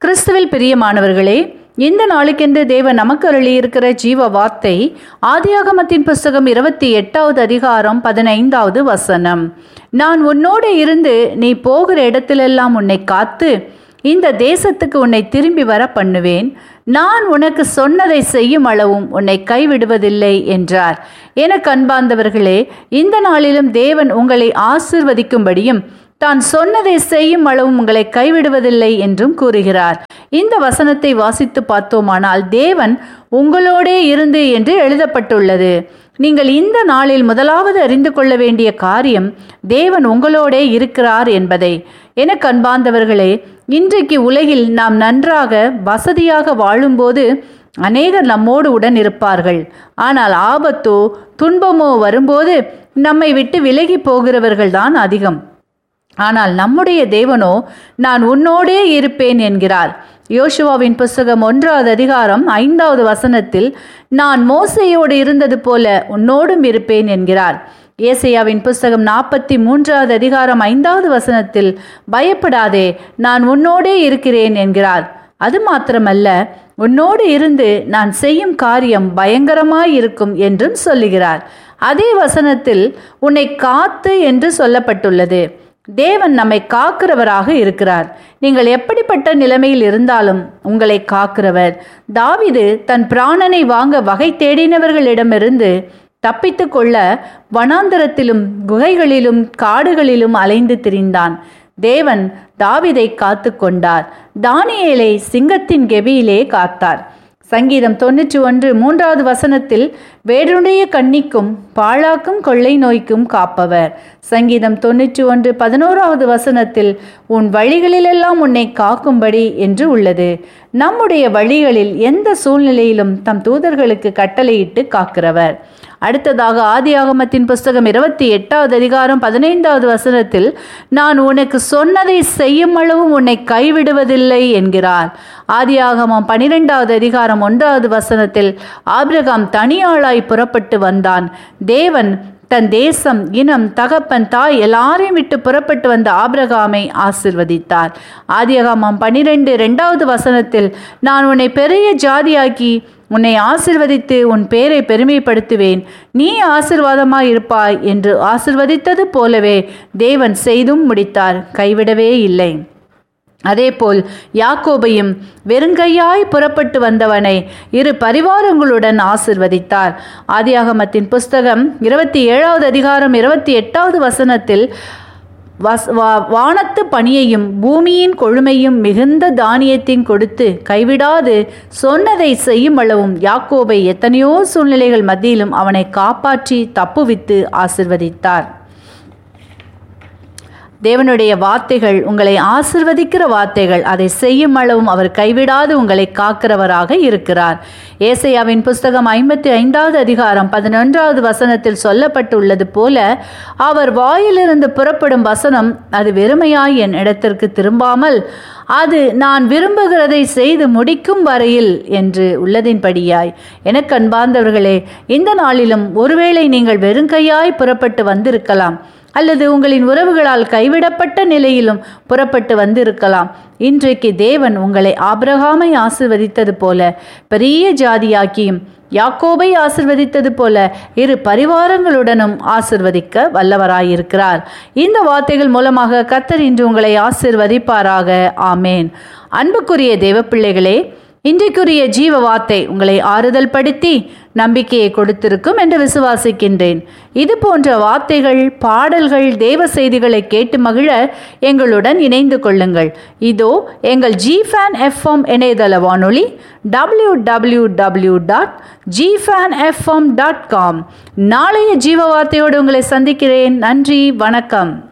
கிறிஸ்துவில் பிரியமானவர்களே இந்த நாளுக்கென்று தேவன் நமக்கு அருளியிருக்கிற ஜீவ வார்த்தை ஆதியாகமத்தின் புஸ்தகம் இருபத்தி எட்டாவது அதிகாரம் பதினைந்தாவது வசனம் நான் உன்னோடு இருந்து நீ போகிற இடத்திலெல்லாம் உன்னை காத்து இந்த தேசத்துக்கு உன்னை திரும்பி வர பண்ணுவேன் நான் உனக்கு சொன்னதை செய்யும் அளவும் உன்னை கைவிடுவதில்லை என்றார் எனக்கு அன்பார்ந்தவர்களே இந்த நாளிலும் தேவன் உங்களை ஆசிர்வதிக்கும்படியும் தான் சொன்னதை செய்யும் அளவும் உங்களை கைவிடுவதில்லை என்றும் கூறுகிறார் இந்த வசனத்தை வாசித்து பார்த்தோமானால் தேவன் உங்களோடே இருந்து என்று எழுதப்பட்டுள்ளது நீங்கள் இந்த நாளில் முதலாவது அறிந்து கொள்ள வேண்டிய காரியம் தேவன் உங்களோடே இருக்கிறார் என்பதை எனக்கு அன்பார்ந்தவர்களே இன்றைக்கு உலகில் நாம் நன்றாக வசதியாக வாழும்போது அநேகர் நம்மோடு உடன் இருப்பார்கள் ஆனால் ஆபத்தோ துன்பமோ வரும்போது நம்மை விட்டு விலகி போகிறவர்கள்தான் அதிகம் ஆனால் நம்முடைய தேவனோ நான் உன்னோடே இருப்பேன் என்கிறார் யோசுவாவின் புஸ்தகம் ஒன்றாவது அதிகாரம் ஐந்தாவது வசனத்தில் நான் மோசையோடு இருந்தது போல உன்னோடும் இருப்பேன் என்கிறார் ஏசையாவின் புஸ்தகம் நாற்பத்தி மூன்றாவது அதிகாரம் ஐந்தாவது வசனத்தில் பயப்படாதே நான் உன்னோடே இருக்கிறேன் என்கிறார் அது மாத்திரமல்ல உன்னோடு இருந்து நான் செய்யும் காரியம் பயங்கரமாயிருக்கும் என்றும் சொல்லுகிறார் அதே வசனத்தில் உன்னை காத்து என்று சொல்லப்பட்டுள்ளது தேவன் நம்மை காக்கிறவராக இருக்கிறார் நீங்கள் எப்படிப்பட்ட நிலைமையில் இருந்தாலும் உங்களை காக்கிறவர் தாவிது தன் பிராணனை வாங்க வகை தேடினவர்களிடமிருந்து தப்பித்து கொள்ள வனாந்தரத்திலும் குகைகளிலும் காடுகளிலும் அலைந்து திரிந்தான் தேவன் தாவிதை காத்து கொண்டார் தானியேலை சிங்கத்தின் கெபியிலே காத்தார் சங்கீதம் தொன்னூற்றி ஒன்று மூன்றாவது வசனத்தில் வேறுடைய கண்ணிக்கும் பாழாக்கும் கொள்ளை நோய்க்கும் காப்பவர் சங்கீதம் தொன்னூற்றி ஒன்று பதினோராவது வசனத்தில் உன் வழிகளிலெல்லாம் உன்னை காக்கும்படி என்று உள்ளது நம்முடைய வழிகளில் எந்த சூழ்நிலையிலும் தம் தூதர்களுக்கு கட்டளையிட்டு காக்கிறவர் அடுத்ததாக ஆதியாகமத்தின் புஸ்தகம் இருபத்தி எட்டாவது அதிகாரம் பதினைந்தாவது வசனத்தில் நான் உனக்கு சொன்னதை செய்யும் அளவும் உன்னை கைவிடுவதில்லை என்கிறார் ஆதியாகமம் பனிரெண்டாவது அதிகாரம் ஒன்றாவது வசனத்தில் ஆபிரகாம் தனியாளாய் புறப்பட்டு வந்தான் தேவன் தன் தேசம் இனம் தகப்பன் தாய் எல்லாரையும் விட்டு புறப்பட்டு வந்த ஆபிரகாமை ஆசிர்வதித்தார் ஆதியகாமம் பனிரெண்டு ரெண்டாவது வசனத்தில் நான் உன்னை பெரிய ஜாதியாக்கி உன்னை ஆசிர்வதித்து உன் பேரை பெருமைப்படுத்துவேன் நீ ஆசிர்வாதமாய் இருப்பாய் என்று ஆசிர்வதித்தது போலவே தேவன் செய்தும் முடித்தார் கைவிடவே இல்லை அதேபோல் யாக்கோபையும் வெறுங்கையாய் புறப்பட்டு வந்தவனை இரு பரிவாரங்களுடன் ஆசிர்வதித்தார் ஆதியாகமத்தின் புஸ்தகம் இருபத்தி ஏழாவது அதிகாரம் இருபத்தி எட்டாவது வசனத்தில் வஸ் வா வானத்து பணியையும் பூமியின் கொழுமையும் மிகுந்த தானியத்தையும் கொடுத்து கைவிடாது சொன்னதை செய்யும் அளவும் யாக்கோபை எத்தனையோ சூழ்நிலைகள் மத்தியிலும் அவனை காப்பாற்றி தப்புவித்து ஆசிர்வதித்தார் தேவனுடைய வார்த்தைகள் உங்களை ஆசிர்வதிக்கிற வார்த்தைகள் அதை செய்யும் அளவும் அவர் கைவிடாது உங்களை காக்கிறவராக இருக்கிறார் ஏசையாவின் புஸ்தகம் ஐம்பத்தி ஐந்தாவது அதிகாரம் பதினொன்றாவது வசனத்தில் சொல்லப்பட்டுள்ளது போல அவர் வாயிலிருந்து புறப்படும் வசனம் அது வெறுமையாய் என் இடத்திற்கு திரும்பாமல் அது நான் விரும்புகிறதை செய்து முடிக்கும் வரையில் என்று உள்ளதின்படியாய் எனக்கு அன்பார்ந்தவர்களே இந்த நாளிலும் ஒருவேளை நீங்கள் வெறுங்கையாய் புறப்பட்டு வந்திருக்கலாம் அல்லது உங்களின் உறவுகளால் கைவிடப்பட்ட நிலையிலும் புறப்பட்டு வந்திருக்கலாம் இன்றைக்கு தேவன் உங்களை ஆபிரகாமை ஆசிர்வதித்தது போல பெரிய ஜாதியாக்கியும் யாக்கோபை ஆசிர்வதித்தது போல இரு பரிவாரங்களுடனும் ஆசிர்வதிக்க வல்லவராயிருக்கிறார் இந்த வார்த்தைகள் மூலமாக கத்தர் இன்று உங்களை ஆசிர்வதிப்பாராக ஆமேன் அன்புக்குரிய தேவப்பிள்ளைகளே இன்றைக்குரிய ஜீவ வார்த்தை உங்களை ஆறுதல் படுத்தி நம்பிக்கையை கொடுத்திருக்கும் என்று விசுவாசிக்கின்றேன் இது போன்ற வார்த்தைகள் பாடல்கள் தேவ செய்திகளை கேட்டு மகிழ எங்களுடன் இணைந்து கொள்ளுங்கள் இதோ எங்கள் ஜி ஃபேன் எஃப்எம் இணையதள வானொலி W W W dot G fan FM dot com நாளைய ஜீவ வார்த்தையோடு உங்களை சந்திக்கிறேன் நன்றி வணக்கம்